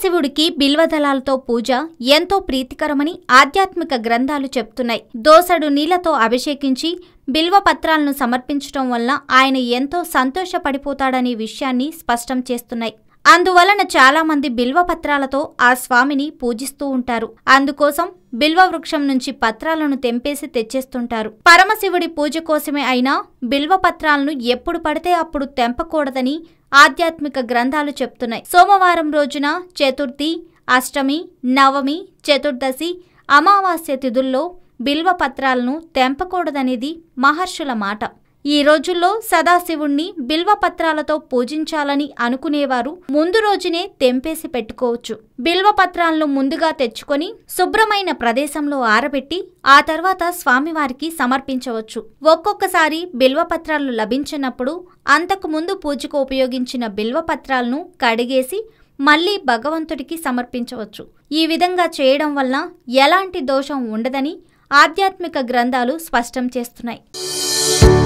పరమశివుడికి బిల్వదళాలతో పూజ ఎంతో ప్రీతికరమని ఆధ్యాత్మిక గ్రంథాలు చెప్తున్నాయి దోసడు నీళ్లతో అభిషేకించి బిల్వ పత్రాలను సమర్పించటం వల్ల ఆయన ఎంతో సంతోషపడిపోతాడనే విషయాన్ని స్పష్టం చేస్తున్నాయి అందువలన చాలా మంది బిల్వ పత్రాలతో ఆ స్వామిని పూజిస్తూ ఉంటారు అందుకోసం బిల్వ వృక్షం నుంచి పత్రాలను తెంపేసి తెచ్చేస్తుంటారు పరమశివుడి పూజ కోసమే అయినా బిల్వ పత్రాలను ఎప్పుడు పడితే అప్పుడు తెంపకూడదని ఆధ్యాత్మిక గ్రంథాలు చెప్తున్నాయి సోమవారం రోజున చతుర్థి అష్టమి నవమి చతుర్దశి అమావాస్య తిథుల్లో బిల్వ పత్రాలను తెంపకూడదనేది మహర్షుల మాట ఈ రోజుల్లో సదాశివుణ్ణి బిల్వ పత్రాలతో పూజించాలని అనుకునేవారు ముందు రోజునే తెంపేసి పెట్టుకోవచ్చు బిల్వ పత్రాలను ముందుగా తెచ్చుకొని శుభ్రమైన ప్రదేశంలో ఆరబెట్టి ఆ తర్వాత స్వామివారికి సమర్పించవచ్చు ఒక్కొక్కసారి బిల్వ పత్రాలు లభించినప్పుడు అంతకు ముందు పూజకు ఉపయోగించిన బిల్వ పత్రాలను కడిగేసి మళ్ళీ భగవంతుడికి సమర్పించవచ్చు ఈ విధంగా చేయడం వల్ల ఎలాంటి దోషం ఉండదని ఆధ్యాత్మిక గ్రంథాలు స్పష్టం చేస్తున్నాయి